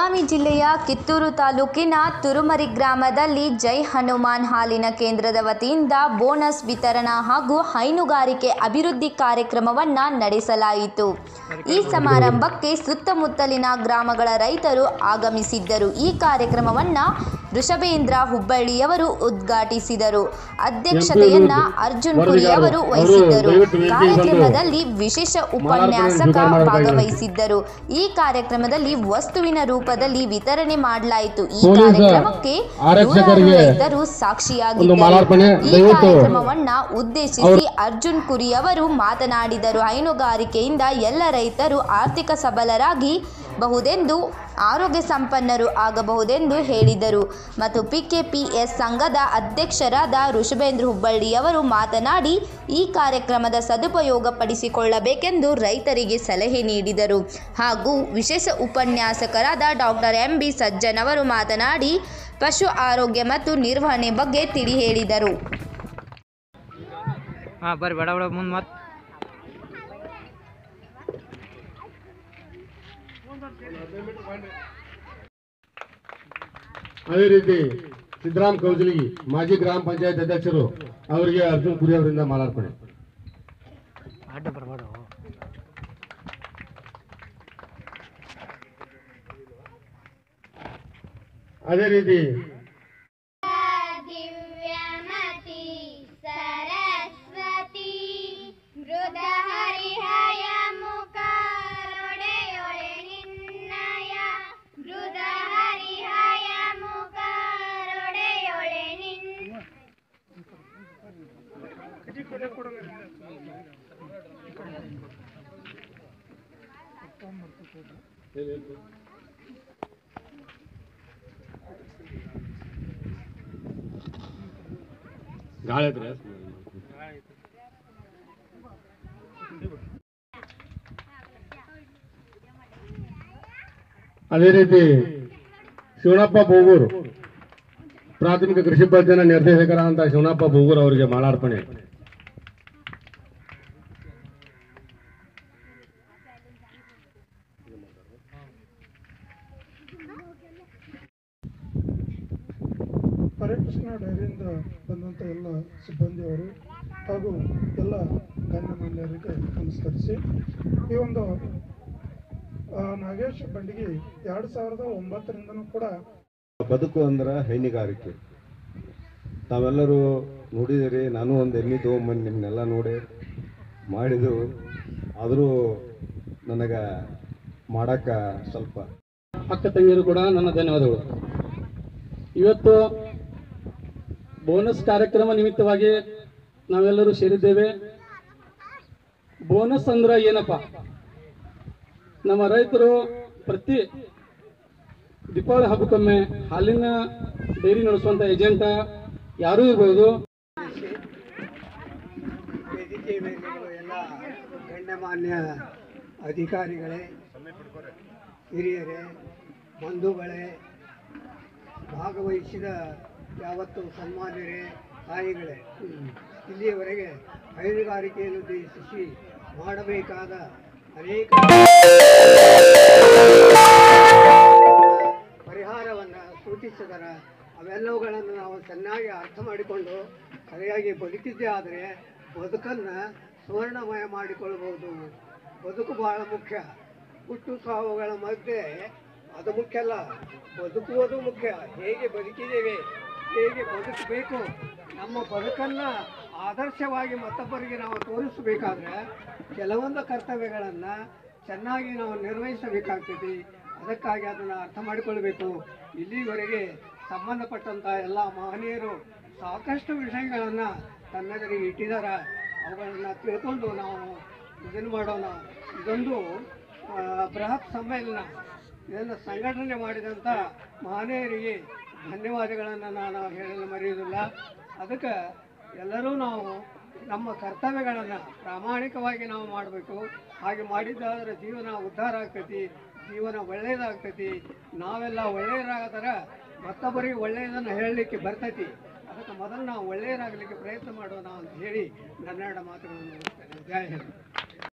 ಬೆಳಗಾವಿ ಜಿಲ್ಲೆಯ ಕಿತ್ತೂರು ತಾಲೂಕಿನ ತುರುಮರಿ ಗ್ರಾಮದಲ್ಲಿ ಜೈ ಹನುಮಾನ್ ಹಾಲಿನ ಕೇಂದ್ರದ ವತಿಯಿಂದ ಬೋನಸ್ ವಿತರಣಾ ಹಾಗೂ ಹೈನುಗಾರಿಕೆ ಅಭಿವೃದ್ಧಿ ಕಾರ್ಯಕ್ರಮವನ್ನು ನಡೆಸಲಾಯಿತು ಈ ಸಮಾರಂಭಕ್ಕೆ ಸುತ್ತಮುತ್ತಲಿನ ಗ್ರಾಮಗಳ ರೈತರು ಆಗಮಿಸಿದ್ದರು ಈ ಕಾರ್ಯಕ್ರಮವನ್ನು ಋಷಭೇಂದ್ರ ಹುಬ್ಬಳ್ಳಿಯವರು ಉದ್ಘಾಟಿಸಿದರು ಅಧ್ಯಕ್ಷತೆಯನ್ನ ಅರ್ಜುನ್ ಕುರಿ ಅವರು ವಹಿಸಿದ್ದರು ಕಾರ್ಯಕ್ರಮದಲ್ಲಿ ವಿಶೇಷ ಉಪನ್ಯಾಸಕ ಭಾಗವಹಿಸಿದ್ದರು ಈ ಕಾರ್ಯಕ್ರಮದಲ್ಲಿ ವಸ್ತುವಿನ ರೂಪದಲ್ಲಿ ವಿತರಣೆ ಮಾಡಲಾಯಿತು ಈ ಪೊಲೀಸ್ ಕಾರ್ಯಕ್ರಮಕ್ಕೆ ನೂರಾರು ಆರಕ್ಷಕರಿಗೆ ರೈತರು ಒಂದು ಸಾಕ್ಷಿಯಾಗಿದ್ದರು ಮಾಲಾರ್ಪಣೆ ಈ ದಯವಿಟ್ಟು ಕಾರ್ಯಕ್ರಮವನ್ನ ಉದ್ದೇಶಿಸಿ ಅರ್ಜುನ್ ಕುರಿ ಅವರು ಮಾತನಾಡಿದರು ಹೈನುಗಾರಿಕೆಯಿಂದ ಎಲ್ಲ ರೈತರು ಆರ್ಥಿಕ ಸಬಲರಾಗಿ ಬಹುದೆಂದು ಆರೋಗ್ಯ ಸಂಪನ್ನರು ಆಗಬಹುದೆಂದು ಹೇಳಿದರು ಮತ್ತು ಪಿಕೆಪಿಎಸ್ ಸಂಘದ ಅಧ್ಯಕ್ಷರಾದ ಋಷಭೇಂದ್ರ ಹುಬ್ಬಳ್ಳಿಯವರು ಮಾತನಾಡಿ ಈ ಕಾರ್ಯಕ್ರಮದ ಸದುಪಯೋಗ ಪಡಿಸಿಕೊಳ್ಳಬೇಕೆಂದು ರೈತರಿಗೆ ಸಲಹೆ ನೀಡಿದರು ಹಾಗೂ ವಿಶೇಷ ಉಪನ್ಯಾಸಕರಾದ ಡಾಕ್ಟರ್ ಎಂ ಬಿ ಸಜ್ಜನ್ ಅವರು ಮಾತನಾಡಿ ಪಶು ಆರೋಗ್ಯ ಮತ್ತು ನಿರ್ವಹಣೆ ಬಗ್ಗೆ ತಿಳಿ ಹೇಳಿದರು ಹಾಂ ಬರ್ರಿ ಬೇಡ ಬೇಡ ಮುಂದೆ ಮತ್ತೆ ಅದೇ ರೀತಿ ಸಿದ್ದರಾಮ್ ಕೌಜಲಗಿ ಮಾಜಿ ಗ್ರಾಮ ಪಂಚಾಯತ್ ಅಧ್ಯಕ್ಷರು ಅವರಿಗೆ ಅರ್ಜುನ್ ಕುರಿ ಅವರಿಂದ ಮಾಲಾರ್ಪಣೆ ಅಡ್ಡ ಬರಬೇಡ ಅದೇ ರೀತಿ ದಿವ್ಯಮತಿ ಸರಸ್ವತಿ ಮೃದಹರಿಹಯ ಮುಖರೊಡೆಯೊಳೆ ನಿನ್ನಯ ಮೃದಹರಿಹಯ ಮುಖರೊಡೆಯೊಳೆ ನಿನ್ನ ಗಾಳಿ ಐತ್ರಿ ಅದೇ ರೀತಿ ಶಿವನಪ್ಪ ಬೋಗೂರು ಪ್ರಾಥಮಿಕ ಕೃಷಿ ಪತ್ತಿನ ನಿರ್ದೇಶಕರಾದಂತಹ ಶಿವನಪ್ಪ ಬೋಗೂರು ಅವರಿಗೆ ಮಾಲಾರ್ಪಣೆ ಹರೇಕೃಷ್ಣ ಡೈರಿಯಿಂದ ಬಂದಂಥ ಎಲ್ಲ ಸಿಬ್ಬಂದಿಯವರು ಹಾಗೂ ಎಲ್ಲ ಗಣ್ಯಮಾನ್ಯರಿಗೆ ನಮಸ್ಕರಿಸಿ ಈ ಒಂದು ಆ, ನಾಗೇಶ್ ಬಂಡಿಗೆ ಎರಡು ಸಾವಿರದ ಒಂಬತ್ತರಿಂದನೂ ಕೂಡ ಬದುಕು ಅಂದ್ರೆ ಹೈನುಗಾರಿಕೆ ತಾವೆಲ್ಲರೂ ನೋಡಿದಿರಿ ನಾನು ಒಂದು ಎಮ್ಮೆ ತೊಗೊಂಬಂದು ನಿಮ್ಮನ್ನೆಲ್ಲ ನೋಡಿ ಮಾಡಿದ್ದು ಆದರೂ ನನಗೆ ಮಾಡಕ್ಕೆ ಸ್ವಲ್ಪ ಅಕ್ಕ ತಂಗಿಯರು ಕೂಡ ನನ್ನ ಧನ್ಯವಾದಗಳು ಇವತ್ತು ಬೋನಸ್ ಕಾರ್ಯಕ್ರಮ ನಿಮಿತ್ತವಾಗಿ ನಾವೆಲ್ಲರೂ ಸೇರಿದ್ದೇವೆ ಬೋನಸ್ ಅಂದ್ರೆ ಏನಪ್ಪ ನಮ್ಮ ರೈತರು ಪ್ರತಿ ದೀಪಾವಳಿ ಹಬ್ಬಕ್ಕೊಮ್ಮೆ ಹಾಲಿನ ಡೈರಿ ನಡೆಸುವಂತ ಏಜೆಂಟ ಯಾರೂ ಇರ್ಬೋದು ವೇದಿಕೆ ಮೇಲಿರುವ ಎಲ್ಲ ಗಣ್ಯಮಾನ್ಯ ಅಧಿಕಾರಿಗಳೇ ಹಿರಿಯರೇ ಬಂಧುಗಳೇ ಭಾಗವಹಿಸಿದ ಯಾವತ್ತು ಸನ್ಮಾನ್ಯರೇ ತಾಯಿಗಳೇ ಹ್ಮ್. ಇಲ್ಲಿಯವರೆಗೆ ಹೈನುಗಾರಿಕೆಯನ್ನು ಉದ್ದೇಶಿಸಿ ಮಾಡಬೇಕಾದ ಅನೇಕ ಪರಿಹಾರವನ್ನು ಸೂಚಿಸಿದರ ಅವೆಲ್ಲವುಗಳನ್ನು ನಾವು ಚೆನ್ನಾಗಿ ಅರ್ಥ ಮಾಡಿಕೊಂಡು ಸರಿಯಾಗಿ ಬದುಕಿದ್ದೇ ಆದರೆ ಬದುಕನ್ನು ಸುವರ್ಣಮಯ ಮಾಡಿಕೊಳ್ಳಬಹುದು ಬದುಕು ಬಹಳ ಮುಖ್ಯ ಹುಟ್ಟು ಸಾವುಗಳ ಮಧ್ಯೆ ಅದು ಮುಖ್ಯ ಅಲ್ಲ ಬದುಕುವುದು ಮುಖ್ಯ ಹೇಗೆ ಬದುಕಿದ್ದೇವೆ ಹೇಗೆ ಬದುಕಬೇಕು ನಮ್ಮ ಬದುಕನ್ನು ಆದರ್ಶವಾಗಿ ಮತ್ತೊಬ್ಬರಿಗೆ ನಾವು ತೋರಿಸಬೇಕಾದ್ರೆ ಕೆಲವೊಂದು ಕರ್ತವ್ಯಗಳನ್ನು ಚೆನ್ನಾಗಿ ನಾವು ನಿರ್ವಹಿಸಬೇಕಾಗ್ತದೆ ಅದಕ್ಕಾಗಿ ಅದನ್ನು ಅರ್ಥ ಮಾಡಿಕೊಳ್ಬೇಕು ಇಲ್ಲಿವರೆಗೆ ಸಂಬಂಧಪಟ್ಟಂಥ ಎಲ್ಲ ಮಹನೀಯರು ಸಾಕಷ್ಟು ವಿಷಯಗಳನ್ನು ತನ್ನೆದುರಿಗೆ ಇಟ್ಟಿದ್ದಾರೆ ಅವುಗಳನ್ನು ತಿಳ್ಕೊಂಡು ನಾವು ಇದನ್ನು ಮಾಡೋಣ ಇದೊಂದು ಆ, ಬೃಹತ್ ಸಮ್ಮೇಳನ ಇದನ್ನು ಸಂಘಟನೆ ಮಾಡಿದಂಥ ಮಹನೀಯರಿಗೆ ಧನ್ಯವಾದಗಳನ್ನು ನಾನು ಹೇಳಲು ಮರೆಯುವುದಿಲ್ಲ ಅದಕ್ಕೆ ಎಲ್ಲರೂ ನಾವು ನಮ್ಮ ಕರ್ತವ್ಯಗಳನ್ನು ಪ್ರಾಮಾಣಿಕವಾಗಿ ನಾವು ಮಾಡಬೇಕು ಹಾಗೆ ಮಾಡಿದ್ದಾದ್ರೆ ಜೀವನ ಉದ್ಧಾರ ಆಗ್ತೈತಿ ಜೀವನ ಒಳ್ಳೆಯದಾಗ್ತೈತಿ ನಾವೆಲ್ಲ ಒಳ್ಳೆಯರಾಗದ್ರೆ ಮತ್ತೊಬ್ಬರಿಗೆ ಒಳ್ಳೆಯದನ್ನು ಹೇಳಲಿಕ್ಕೆ ಬರ್ತೈತಿ ಅದಕ್ಕೆ ಮೊದಲು ನಾವು ಒಳ್ಳೆಯರಾಗಲಿಕ್ಕೆ ಪ್ರಯತ್ನ ಮಾಡೋಣ ಅಂತ ಹೇಳಿ ನನ್ನೆರಡು ಮಾತುಗಳನ್ನು ಮುಗಿಸ್ತೇನೆ ಜಯ ಹಿಂದ್